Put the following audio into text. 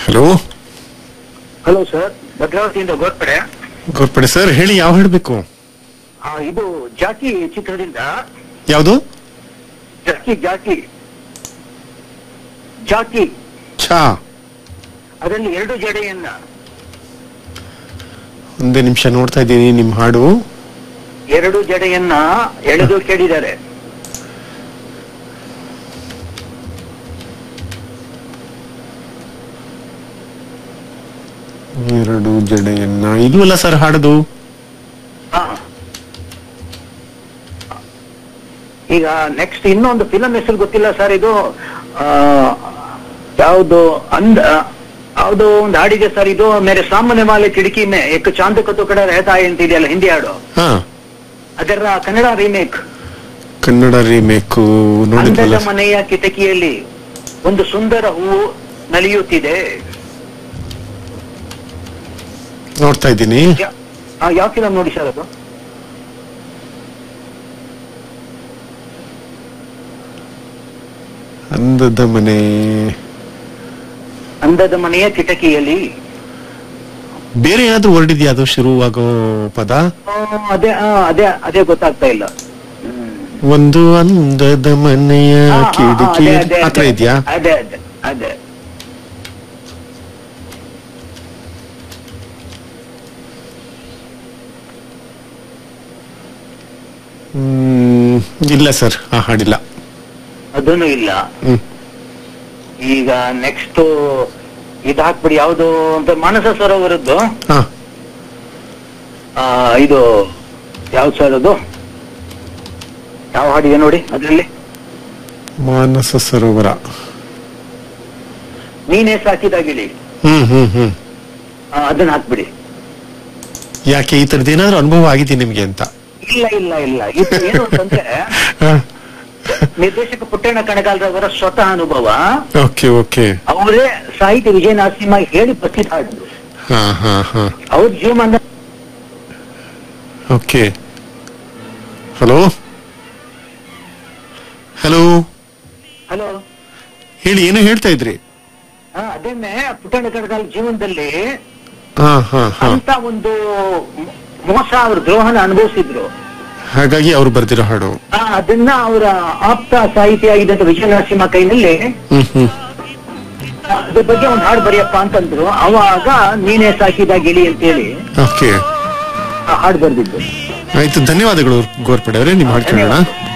Hello hello sir ಭದ್ರಾವತಿಯಿಂದ Ghorpade Ghorpade sir ಹೇಳಿ ಯಾವ ಹಾಡ್ಬೇಕು ಆ, ಇದು ಜಾಕಿ ಚಿತ್ರದಿಂದ ಯಾವುದು ಜಾಕಿ ಜಾಕಿ ಜಾಕಿ ಛಾ ಅದರಲ್ಲಿ ಎರಡು ಜಡೆಯನ್ನ ಒಂದೇ ನಿಮಿಷ ನೋಡ್ತಾ ಇದ್ದೀನಿ ನಿಮ್ ಹಾಡು ಎರಡು ಜಡೆಯನ್ನ ಎಳೆದು ಕೇಳಿದ್ದಾರೆ ಎರಡು ಜಡೆಯನ್ನ ಇದು ಅಲ್ಲ ಸರ್ ಹಾಡೋದು ಹಾ. ಈಗ ನೆಕ್ಸ್ಟ್ ಇನ್ನೊಂದು ಫಿಲಂ ಹೆಸರು ಗೊತ್ತಿಲ್ಲ ಸರ್ ಇದು ಆ, ಯಾವ್ದು ಅಂದ ಯಾವ್ದು ಒಂದು ಹಾಡಿದೆ ಸರ್ ಇದು ಮೇರೆ ಸಾಮಾನ್ಯ ಮಾಲೆ ಕಿಟಕಿ ಮೇ ಏಕ ಚಾಂದ ಕತ್ತು ಕಡೆ ರೆಹತಾ ಅಂತ ಇದೆಯಲ್ಲ ಹಿಂದಿ ಹಾಡು ಹಾ ಅದರ ಕನ್ನಡ ರೀಮೇಕ್ ಕನ್ನಡ ರೀಮೇಕು ನೋಡಿದ್ವಲ್ಲ ಅಂದದ ಮನೆಯ ಕಿಟಕಿಯಲ್ಲಿ ಒಂದು ಸುಂದರ ಹೂವು ನಲಿಯುತ್ತಿದೆ ನೋಡ್ತಾ ಇದ್ದೀನಿ ಯಾ- ಆ, ಯಾವ ಫಿಲಂ ನೋಡಿ ಸರ್ ಅದು ಅಂದದ ಮನೆ ಅಂದದ ಮನೆಯ ಕಿಟಕಿಯಲ್ಲಿ ಬೇರೆ ಏನಾದ್ರೂ ವರ್ಡ್ ಇದೆಯಾ ಅದು ಶುರುವಾಗೋ ಪದ ಆ, ಅದೇ ಆ, ಅದೇ ಅದೇ ಗೊತ್ತಾಗ್ತಾ ಇಲ್ಲ ಹ್ಮ್. ಒಂದು ಅಂದದ ಮನೆಯ ಆ, ಆ, ಆ, ಕಿಟಕಿ ಅದೇ, ಅದೇ, ಹತ್ರ ಅದೇ. ಇದೆಯಾ ಅದೇ ಅದೇ ಅದೇ ಹ್ಮ್ ಇಲ್ಲ ಸರ್ ಆ ಹಾಡಿಲ್ಲ ಅದನ್ನು ಇಲ್ಲ ಹ್ಮ್ ಈಗ ನೆಕ್ಸ್ಟ್ ಇದು ಹಾಕ್ಬಿಡಿ ಯಾವುದು ಅಂತ ಮಾನಸ ಸರೋವರದ್ದು ಹಾ ಆ, ಇದು ಯಾವ್ದು ಸರ್ ಅದು ಯಾವ ಹಾಡಿದೆ ನೋಡಿ ಅದರಲ್ಲಿ ಮಾನಸ ಸರೋವರ ನೀನೇ ಸಾಕಿದ ಗಿಳಿ ಹ್ಮ್ ಹ್ಮ್ ಹ್ಮ್ ಆ, ಅದನ್ನ ಹಾಕ್ಬಿಡಿ ಯಾಕೆ ಈ ತರದ್ ಏನಾದ್ರು ಅನುಭವ ಆಗಿದೆ ನಿಮ್ಗೆ ಅಂತ ಇಲ್ಲ ಇಲ್ಲ ಇಲ್ಲ ಇದು ಏನು ಅಂತಂದ್ರೆ ನಿರ್ದೇಶಕ ಪುಟ್ಟಣ್ಣ ಕಣಗಾಲರವರ ಸ್ವತಃ ಅನುಭವ ಓಕೆ ಓಕೆ ಅವರೇ ಸಾಹಿತ್ಯ ವಿಜಯ ನರಸಿಂಹ ಹೇಳಿ ಬರ್ತಿದ್ದ ಹಾಡು ಹಾ ಹಾ ಹಾ ಅವ್ರ ಜೀವಮಾನ ಓಕೆ ಹಲೋ ಹಲೋ ಹಲೋ ಹೇಳಿ ಏನೋ ಹೇಳ್ತಾ ಇದ್ರಿ ಹಾ ಅದೇನೆ ಪುಟ್ಟಣ್ಣ ಕಣಗಾಲ ಜೀವನದಲ್ಲಿ ಹಾ ಹಾ ಹಾ ಅಂತ ಒಂದು ಮೋಸ ಅವ್ರ ದ್ರೋಹನ ಅನುಭವಿಸಿದ್ರು ಹಾಗಾಗಿ ಅವ್ರು ಬರ್ದಿರೋ ಹಾಡು ಆ, ಅದನ್ನ ಅವರ ಆಪ್ತ ಸಾಹಿತಿ ಆಗಿದ್ದಂತ ವಿಜಯ ನರಸಿಂಹ ಕೈನಲ್ಲಿ ಹ್ಮ್ ಹ್ಮ್ ಅದ್ರ ಬಗ್ಗೆ ಒಂದು ಹಾಡು ಬರೆಯಪ್ಪ ಅಂತಂದ್ರು ಅವಾಗ ನೀನೇ ಸಾಕಿದ ಗಿಳಿ ಅಂತೇಳಿ ಓಕೆ ಆ ಹಾಡು ಬರ್ದಿದ್ದು ಆಯ್ತು ಧನ್ಯವಾದಗಳು ಗೋರ್ಪಡೆ ಅವರೇ ನಿಮ್ ಹಾಡು ಕೇಳೋಣ